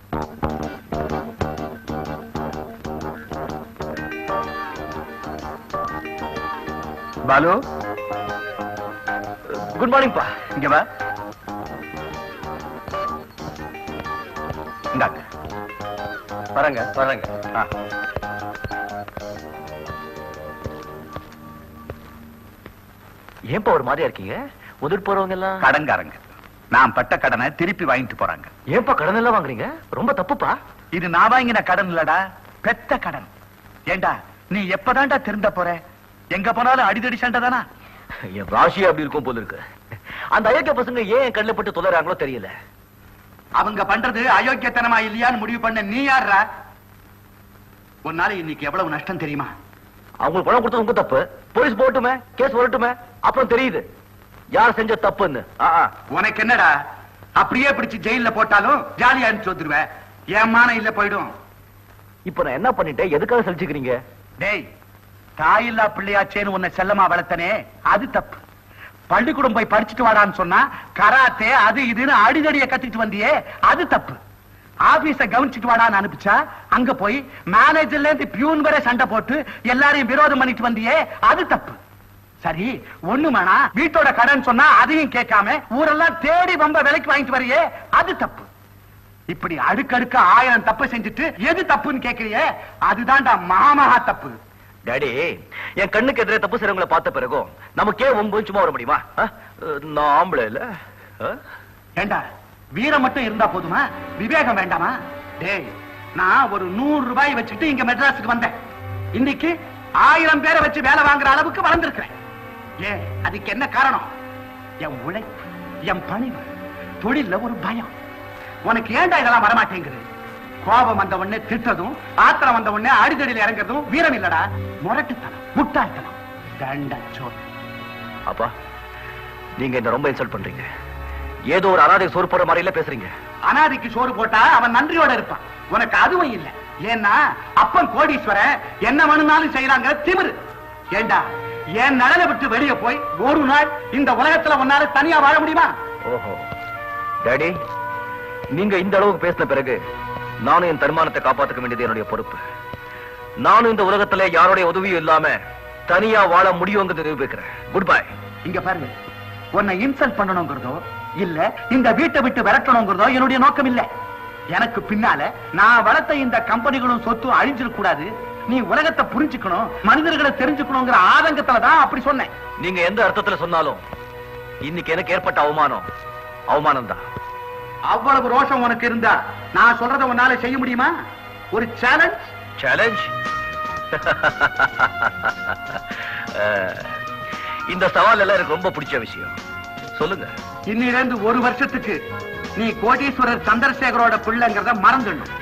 Balu good morning பா இங்க வா இந்தாங்க வரங்க வரங்க ஆ. ஏன்பா ஒரு மாதிரியா இருக்கீங்க உதிர் போறவங்க எல்லாம் கடன்காரங்க நான் பட்ட கடனை திருப்பி வாங்கிட்டு போறாங்க ஏன்பா கடன் எல்லாம் வாங்குறீங்க ரொம்ப தப்புப்பா இது நான் வாங்கின கடன் இல்லடா பெத்த கடன் ஏண்டா நீ எப்பதான்டா திருந்த போற எங்க போனாலும் அடிதடி சண்டை தானா என் ராசி அப்படி இருக்கும் போல இருக்கு அந்த அயோக்கிய பசங்க ஏன் என் கண்ணில் பட்டு தொலைறாங்களோ தெரியல அவங்க பண்றது அயோக்கியத்தனமா இல்லையான்னு முடிவு பண்ண நீ யாருடா ஒரு நாள் இன்னைக்கு எவ்வளவு நஷ்டம் தெரியுமா அவங்களுக்கு பணம் கொடுத்தது உங்க தப்பு போலீஸ் போட்டுமே கேஸ் வரட்டுமே அப்புறம் தெரியுது யார் செஞ்ச தப்புன்னு ஆ, ஆ. உனக்கு என்னடா அப்படியே பிடிச்சு ஜெயில போட்டாலும் ஜாலியா அனுப்பிச்சு வந்துருவேன் என் மானம் இல்ல போயிடும் இப்ப நான் என்ன பண்ணிட்டேன் எதுக்காக சலிச்சுக்கிறீங்க டேய் தாயில்லா பிள்ளையாச்சேன்னு உன்னை செல்லமா வளர்த்தனே அது தப்பு பள்ளிக்கூடம் போய் படிச்சுட்டு வாடான்னு சொன்னா கராத்தே அது இதுன்னு அடிதடிய கத்துக்கிட்டு வந்தியே அது தப்பு ஆபீஸ கவனிச்சுட்டு வாடான்னு அனுப்பிச்சா அங்க போய் மேனேஜர்ல இருந்து பியூன் வரை சண்டை போட்டு எல்லாரையும் விரோதம் பண்ணிட்டு வந்தியே அது தப்பு சரி ஒண்ணு வேணா வீட்டோட கடன் சொன்னா அதையும் கேட்காம ஊரெல்லாம் தேடி வம்ப விலைக்கு வாங்கிட்டு வரியே அது தப்பு இப்படி அடுக்கடுக்க ஆயிரம் தப்பு செஞ்சுட்டு எது தப்புன்னு கேக்குறியே அதுதான்டா மகாமகா தப்பு டாடி என் கண்ணுக்கு எதிரே தப்பு செய்றவங்கள பார்த்த பிறகும் நமக்கே ஒம்பு சும்மா வர முடியுமா ஆ? நான் ஆம்பளை இல்ல ஆ? ஏண்டா வீரம் மட்டும் இருந்தா போதுமா விவேகம் வேண்டாமா டேய் நான் ஒரு நூறு ரூபாய் வச்சுட்டு இங்க மெட்ராஸுக்கு வந்தேன் இன்னைக்கு ஆயிரம் பேரை வச்சு வேலை வாங்குற அளவுக்கு வளர்ந்திருக்கிறேன் ஏன் அதுக்கு என்ன காரணம் என் உழைப்பு என் பணிவு தொழில்ல ஒரு பயம் உனக்கு ஏன்டா இதெல்லாம் வரமாட்டேங்குது கோபம் வந்த உடனே திட்டதும் ஆத்திரம் வந்த உடனே அடிதடியில் இறங்குறதும் வீரம் இல்லடா முரட்டுத்தனம் முட்டாள்தனம் தண்டச்சோர் அப்பா நீங்க என்ன ரொம்ப இன்சல்ட் பண்றீங்க ஏதோ ஒரு அனாதை சோறு போற மாதிரில பேசுறீங்க அனாதைக்கு சோறு போட்டா அவன் நன்றியோட இருப்பான் உனக்கு அதுவும் இல்ல ஏன்னா அப்பன் கோடீஸ்வரன் என்ன வேணும்னாலும் செய்யறாங்க திமிரு ஏண்டா என் நலனை விட்டு வெளியே போய் ஒரு நாள் இந்த உலகத்துல உன்னால தனியா வாழ முடியுமா ஓஹோ டாடி நீங்க இந்த அளவுக்கு பேசின பிறகு நானும் என் தன்மானத்தை காப்பாத்துக்க வேண்டியது என்னுடைய பொறுப்பு நானும் இந்த உலகத்துல யாருடைய உதவியும் இல்லாம தனியா வாழ முடியுங்கிறது நிரூபிக்கிறேன் குட் பை இங்க பாருங்க உன்னை இன்சல்ட் பண்ணணுங்கிறதோ இல்ல இந்த வீட்டை விட்டு விரட்டணுங்கிறதோ என்னுடைய நோக்கம் இல்ல எனக்கு பின்னால நான் வளர்த்த இந்த கம்பெனிகளும் சொத்தும் அழிஞ்சிடக் கூடாது நீ உலகத்தை புரிஞ்சுக்கணும் மனிதர்களை தெரிஞ்சுக்கணுங்கிற ஆதங்கத்துல தான் அப்படி சொன்னேன் நீங்க எந்த அர்த்தத்துல சொன்னாலும் இன்னைக்கு எனக்கு ஏற்பட்ட அவமானம் அவமானம் தான் அவ்வளவு ரோஷம் உனக்கு இருந்தா நான் சொல்றத உன்னால செய்ய முடியுமா ஒரு சேலஞ்ச் சேலஞ்ச் இந்த சவால் எல்லாம் எனக்கு ரொம்ப பிடிச்ச விஷயம் சொல்லுங்க இன்னிலிருந்து ஒரு வருஷத்துக்கு நீ கோடீஸ்வரர் சந்திரசேகரோட பிள்ளைங்கிறத மறந்துடணும்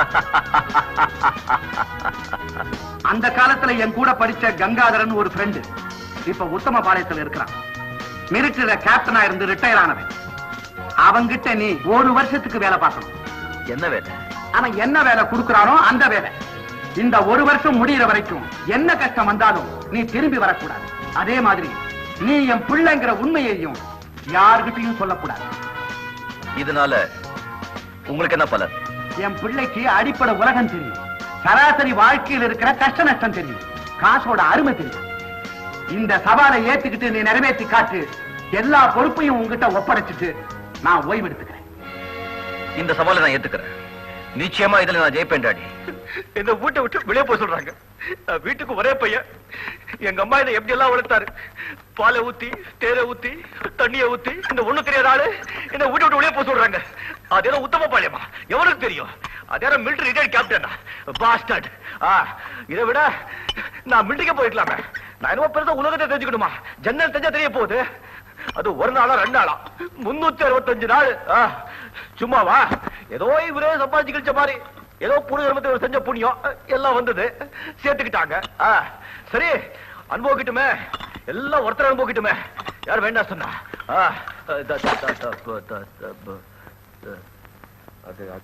அந்த காலத்துல என் கூட படிச்ச கங்காதரன் ஒரு ஃப்ரெண்டு இப்ப உத்தம பாளையத்துல இருக்கிறான் மிலிட்டரியில கேப்டனா இருந்து ரிட்டையர் ஆனவன் அவங்கிட்ட நீ ஒரு வருஷத்துக்கு வேலை பார்க்கணும் என்ன வேலை அவன் என்ன வேலை கொடுக்கறானோ அந்த வேலை இந்த ஒரு வருஷம் முடியிற வரைக்கும் என்ன கஷ்டம் வந்தாலும் நீ திரும்பி வரக்கூடாது அதே மாதிரி நீ என் பிள்ளைங்கிற உண்மையையும் யாருகிட்டையும் சொல்லக்கூடாது இதனால உங்களுக்கு என்ன பலன் என் பிள்ளைக்கு அடிப்படை உலகம் தெரியும் சராசரி வாழ்க்கையில் இருக்கிற கஷ்ட நஷ்டம் தெரியும் காசோட அருமை தெரியும் இந்த சவாலை ஏத்துக்கிட்டு நீ நிறைவேற்றி காட்டு எல்லா பொறுப்பையும் உங்ககிட்ட ஒப்படைச்சிட்டு நான் ஓய்வு எடுத்துக்கிறேன் இந்த சவாலை நான் ஏத்துக்கிறேன் நிச்சயமா இதுல நான் ஜெயிப்பேன் டாடி இந்த வீட்டை விட்டு வெளியே போய் சொல்றாங்க நான் வீட்டுக்கு ஒரே பையன் எங்க அம்மா இதை எப்படி எல்லாம் வளர்த்தாரு பாலை ஊத்தி தேரை ஊத்தி தண்ணிய ஊத்தி இந்த ஒண்ணு தெரியாத ஆளு இந்த வீட்டை விட்டு வெளியே போய் சொல்றாங்க அது ஏதோ உத்தம பாளையமா எவனுக்கு தெரியும் அது யாரோ மிலிட்டரி ரிட்டையர்ட் கேப்டனா பாஸ்டர்ட் ஆ இதை விட நான் மிலிட்டரிக்கே போயிருக்கலாமே நான் என்னமோ பெருசா உலகத்தை தெரிஞ்சுக்கணுமா ஜன்னல் தெரிஞ்சா தெரிய போகுது அது ஒரு நாளா ரெண்டு நாளா முன்னூத்தி அறுபத்தஞ்சு நாள் ஆ, சும்மாவா ஏதோ இவரே சம்பாதிச்சு கழிச்ச மாதிரி ஏதோ புது தர்மத்தை இவர் செஞ்ச புண்ணியம் எல்லாம் வந்தது சேர்த்துக்கிட்டாங்க ஆ, சரி அனுபவிக்கட்டுமே எல்லாம் ஒருத்தர் அனுபவிக்கட்டுமே யார் வேண்டாம் சொன்னா ஆ, த- த- த- த- ப- த- த- ப- த- அது அது-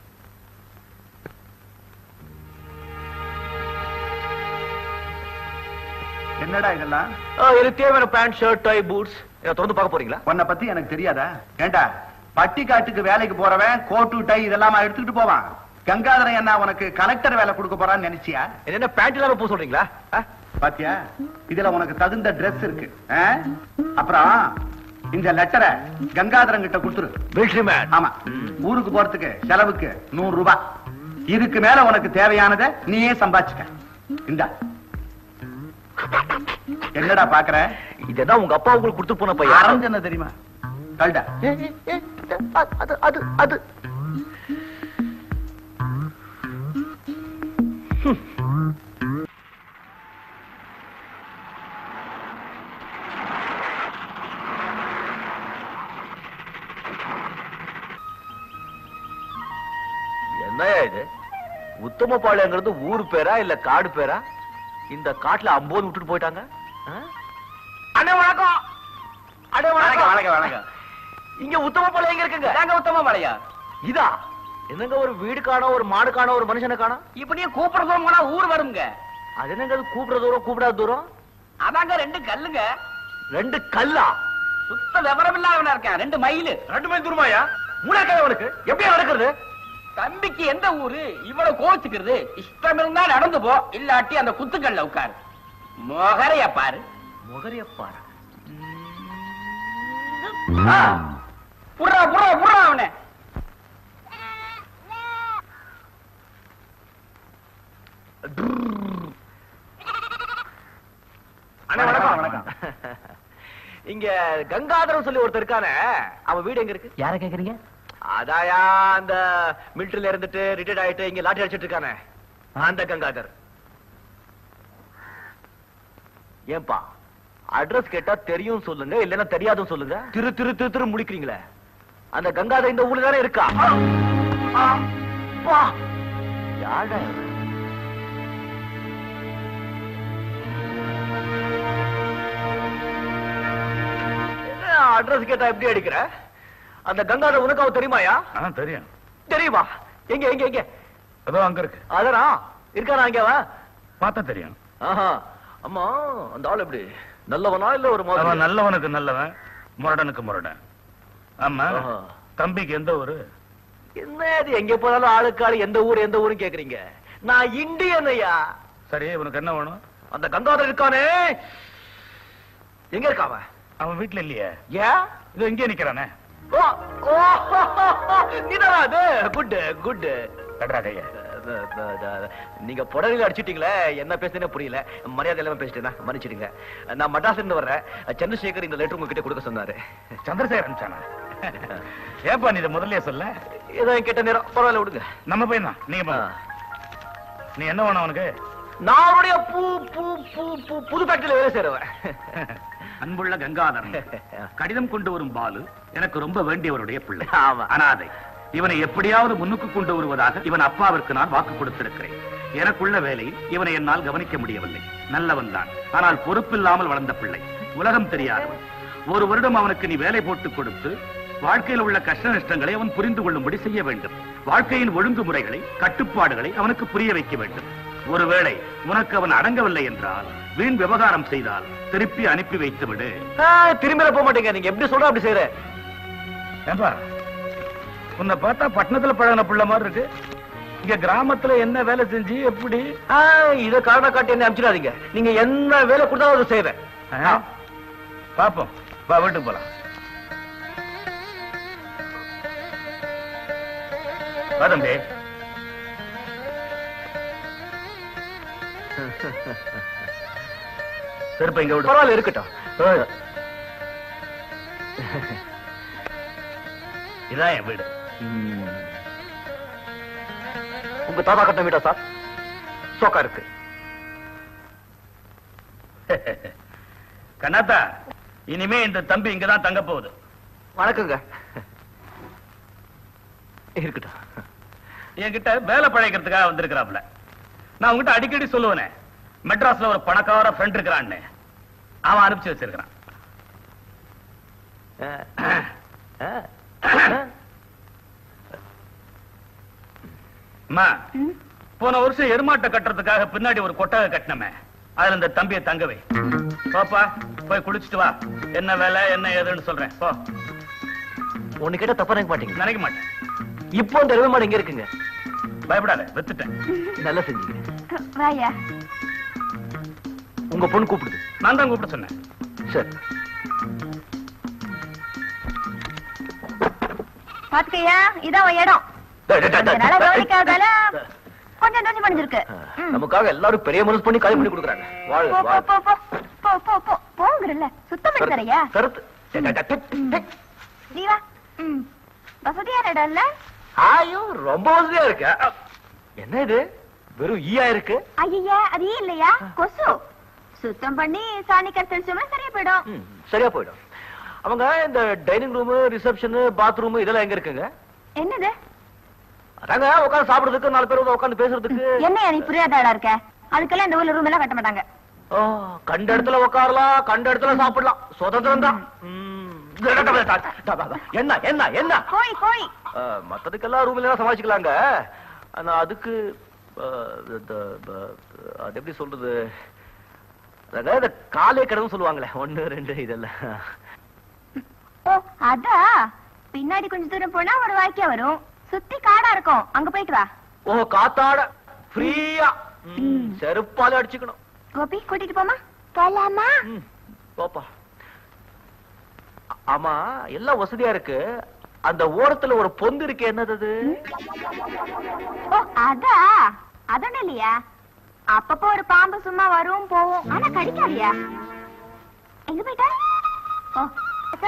என்னடா இதெல்லாம் ஆ, எனக்கு தேவையான பேண்ட் ஷர்ட் டை பூட்ஸ் திறந்து பார்க்க போறீங்களா உன்னை பத்தி எனக்கு தெரியாதா ஏண்டா பட்டி காட்டுக்கு வேலைக்கு போறவன் கோட்டு டை இதெல்லாம் எடுத்துக்கிட்டு போவான் கங்காதரன் என்ன உனக்கு கலெக்டர் வேலை கொடுக்க போறான்னு நினைச்சியா என்ன பேண்ட் இல்லாம போக சொல்றீங்களா ஆ? பாத்தியா இதுல உனக்கு தகுந்த Dress இருக்கு ஆ? அப்புறம் இந்த லெட்டரை கங்காதரன் கிட்ட கொடுத்துரு military man. ஆமா ஊருக்கு போறதுக்கு செலவுக்கு நூறு ரூபாய் இதுக்கு மேல உனக்கு தேவையானதை நீயே சம்பாதிச்சுக்க இந்தா என்னடா பாக்குற இதெல்லாம் உங்க அப்பா உங்களுக்கு கொடுத்து போன பையன் அரஞ்சன தெரியுமா கல்டா ஏ, ஏ, ஏ, அது அது அது என்னய்யா இது உத்தமபாளையங்கிறது ஊர் பேரா இல்ல காடு பேரா இந்த காட்டுல அம்போது விட்டுட்டு போயிட்டாங்க ஆ? அண்ணே வணக்கம் அண்ணே வணக்கம் வணக்கம் வணக்கம் இங்க உத்தமபாளையம் எங்க இருக்குங்க நாங்க உத்தம மலையா இதா என்னங்க ஒரு வீடு காணோம் ஒரு மாடு காணோம் ஒரு மனுஷனை காணோம் இப்படியே கூப்பிடுறதும் போனா ஊர் வருங்க அது என்னங்க அது கூப்பிடுற தூரம் கூப்பிடாத தூரம் அதாங்க ரெண்டு கல்லுங்க ரெண்டு கல்லா சுத்த விவரம் இல்லாதவனா இருக்கேன் ரெண்டு மயிலு ரெண்டு மைல் தூரமாயா மூணாக்காத அவனுக்கு எப்படி நடக்கிறது தம்பிக்கு எந்த ஊரு இவ்வளவு கோச்சுக்கிறது இஷ்டம் இருந்தா நடந்து போ இல்லாட்டி அந்த குத்துக்கல்ல உட்காரு மொகரைய பாரு முகரியப்பாரா ஆ, புறா புறா புறா அவனை அண்ணே வணக்கம் வணக்கம். இங்க கங்காதரன் சொல்லி ஒருத்தர் இருக்கானே அவன் வீடு எங்க இருக்கு யார கேக்குறீங்க அதாயா அந்த மிலிட்டரியில இருந்துட்டு ரிட்டையர்ட் ஆயிட்டு இங்க லாட்டி அடிச்சிட்டு இருக்கானே அந்த கங்காதர் ஏன்பா அட்ரஸ் கேட்டா தெரியும் சொல்லுங்க இல்லன்னா தெரியாதும் சொல்லுங்க திரு திரு திரு திரு முழிக்கிறீங்களே அந்த கங்காதர் இந்த ஊர்ல தானே இருக்கா அப்பா! யார்டா இவன்? என்ன அட்ரஸ் கேட்டா எப்படி அடிக்கிற அந்த கங்காதர் உனக்கு அவ தெரியுமாயா ஆ, தெரியும் தெரியுமா எங்க எங்க எங்க அதோ அங்க இருக்கு அதனா இருக்கானா அங்க அவன் பார்த்தா தெரியும் ஆஹா அம்மா அந்த ஆள் எப்படி நல்லவனா இல்ல ஒரு அவன் மாதிரி நல்லவனுக்கு நல்லவன் முரடனுக்கு முரடன் ஆமா ஆஹா. தம்பிக்கு எந்த ஊரு என்ன இது எங்க போனாலும் ஆளுக்கு ஆளு எந்த ஊர் எந்த ஊரும் கேக்குறீங்க நான் இந்தியன் ஐயா சரி இவனுக்கு என்ன வேணும் அந்த கங்காதர் இருக்கானே எங்க இருக்கா அவன் அவன் வீட்டுல இல்லையே ஏன் இது இங்கே நிக்கிறானே ஓ ஓ நீதானா அது குட் குட் கட்றா கைய நீங்க புடவையில அடிச்சிட்டீங்களே என்ன பேசுனே புரியல மரியாதை இல்லாம பேசிட்டேன் மன்னிச்சிடுங்க நான் மட்ராஸ்ல இருந்து வர்றேன் சந்திரசேகர் இந்த லெட்டர் உங்ககிட்ட கொடுக்க சொன்னாரு சந்திரசேகர் அனுப்பிச்சானா ஏப்பா நீ இதை முதல்லயே சொல்ல ஏதோ என் கேட்ட நேரம் பரவாயில்ல விடுங்க நம்ம பையன் தான் நீங்க போ. நீ என்ன வேணும் அவனுக்கு நான் அவருடைய பூ பூ பூ பூ புது ஃபேக்டரியில வேலை செய்றவன் அன்புள்ள கங்காதரன் கடிதம் கொண்டு வரும் பாலு எனக்கு ரொம்ப வேண்டியவருடைய பிள்ளை ஆமா. அனாதை இவனை எப்படியாவது முன்னுக்கு கொண்டு வருவதாக இவன் அப்பாவிற்கு நான் வாக்கு கொடுத்திருக்கிறேன் எனக்குள்ள வேலையில் இவனை என்னால் கவனிக்க முடியவில்லை நல்லவன் தான் ஆனால் பொறுப்பில்லாமல் வளர்ந்த பிள்ளை உலகம் தெரியாதவன் ஒரு வருடம் அவனுக்கு நீ வேலை போட்டுக் கொடுத்து வாழ்க்கையில் உள்ள கஷ்ட நஷ்டங்களை அவன் புரிந்து கொள்ளும்படி செய்ய வேண்டும் வாழ்க்கையின் ஒழுங்குமுறைகளை கட்டுப்பாடுகளை அவனுக்கு புரிய வைக்க வேண்டும் ஒருவேளை உனக்கு அவன் அடங்கவில்லை என்றால் வீண் விவகாரம் செய்தால் திருப்பி அனுப்பி வைத்து விடு ஆ, திரும்பில போக மாட்டீங்க நீங்க எப்படி சொல்ற அப்படி செய்யற ஏப்பா உன்னை பார்த்தா பட்டணத்துல பழகின பிள்ளை மாதிரி இருக்கு இங்க கிராமத்துல என்ன வேலை செஞ்சு எப்படி ஆ, இத காரணம் காட்டி என்ன அனுப்பிச்சிடாதீங்க நீங்க என்ன வேலை கொடுத்தாலும் அதை செய்வேன் ஆ? பாப்போம் வா வீட்டுக்கு போலாம் வா தம்பி செருப்பை இங்க விடு பரவாயில்ல இருக்கட்டும் இதான் என் வீடு ம். உங்க தாத்தா கட்ட வீடா சார் சோக்கா இருக்கு கண்ணாத்தா இனிமே இந்த தம்பி இங்கதான் தங்க போகுது வணக்கங்க இருக்கட்டும் என்கிட்ட வேலை பழைக்கிறதுக்காக வந்திருக்கிறாப்ல நான் உங்ககிட்ட அடிக்கடி சொல்லுவேனே மெட்ராஸ்ல ஒரு பணக்கார ஃப்ரெண்ட் இருக்கிறான்னு அவன் அனுப்பிச்சு வச்சிருக்கிறான் ஆ. ஆ. ஆ. அம்மா போன வருஷம் எருமாட்டை கட்டுறதுக்காக பின்னாடி ஒரு கொட்டகை கட்டினமே அதுல இந்த தம்பியை தங்கவை போப்பா போய் குளிச்சுட்டு வா என்ன வேலை என்ன ஏதுன்னு சொல்றேன் போ ஒண்ணு கேட்டா தப்பா நினைக்க மாட்டீங்க நினைக்க மாட்டேன் இப்போ அந்த எருமை மாடு எங்க இருக்குங்க பயப்படாத வித்துட்டேன் நல்லா செஞ்சீங்க வாயா உங்க பொண்ணு கூப்பிடுது நான் தான் கூப்பிட சொன்னேன் சரி பாத்துக்கையா இதான் உன் இடம் டேய், டேய், டேய், கொஞ்ச நாளா டேய், கவனிக்காதால டேய். கொஞ்சம் கொஞ்சம் பண்ணிருக்கு ம். நமக்காக எல்லாரும் பெரிய மனசு பண்ணி காலி பண்ணி கொடுக்குறாங்க வாழ் போ போ வாழ் போ போ போ போ போ போங்கறல சுத்தம் பண்ணி தரையா கருத்து டேய், டேய், டேய், டேய், டேய். நீ வா ம் வசதியான இடம் இல்ல ஐயோ ரொம்ப வசதியா இருக்கு அ, என்ன இது வெறும் ஈயா இருக்கு ஐயா அது ஏன் இல்லையா கொசு சுத்தம் பண்ணி சாணி கரைச்சோம்னா சரியா போயிடும் ம், சரியா போயிடும் அவங்க இந்த டைனிங் ரூம் ரிசப்ஷன் பாத்ரூம் இதெல்லாம் எங்க இருக்குங்க என்னது அதாங்க உட்காந்து சாப்பிடுறதுக்கு நாலு பேர் உட்காந்து பேசுறதுக்கு என்ன நீ புரியாத ஆளா இருக்க அதுக்கெல்லாம் இந்த ஊர்ல ரூம் எல்லாம் கட்ட மாட்டாங்க ஓ, கண்ட இடத்துல உட்காரலாம் கண்ட இடத்துல சாப்பிடலாம் சுதந்திரம் தான் என்ன என்ன என்ன கோழி கோழி ஆ, மத்ததுக்கெல்லாம் ரூம்ல எல்லாம் சமாளிச்சுக்கலாங்க ஆனா அதுக்கு ஆ, இந்த, ப- அது எப்படி சொல்றது அதாவது இந்த காலே கடவுன்னு சொல்லுவாங்களே ஒண்ணு ரெண்டு இதெல்லாம் ஓ அதா பின்னாடி கொஞ்ச தூரம் போனா ஒரு வாய்க்கா வரும் சுத்தி காடா இருக்கும் அங்க போயிட்டு வா ஓ காத்தாட ஃப்ரீயா செருப்பாலே அடிச்சுக்கணும் கோபி கூட்டிட்டு போமா போலாமா ம், போப்பா ஆ- ஆமா எல்லாம் வசதியா இருக்கு அந்த ஓரத்துல ஒரு பொந்து இருக்கு என்னது அது ஓ அதா அதொன்னு இல்லையா அப்பப்போ ஒரு பாம்பு சும்மா வரும் போகும் ஆனா கடிக்காதியா எங்க போயிட்ட ஓ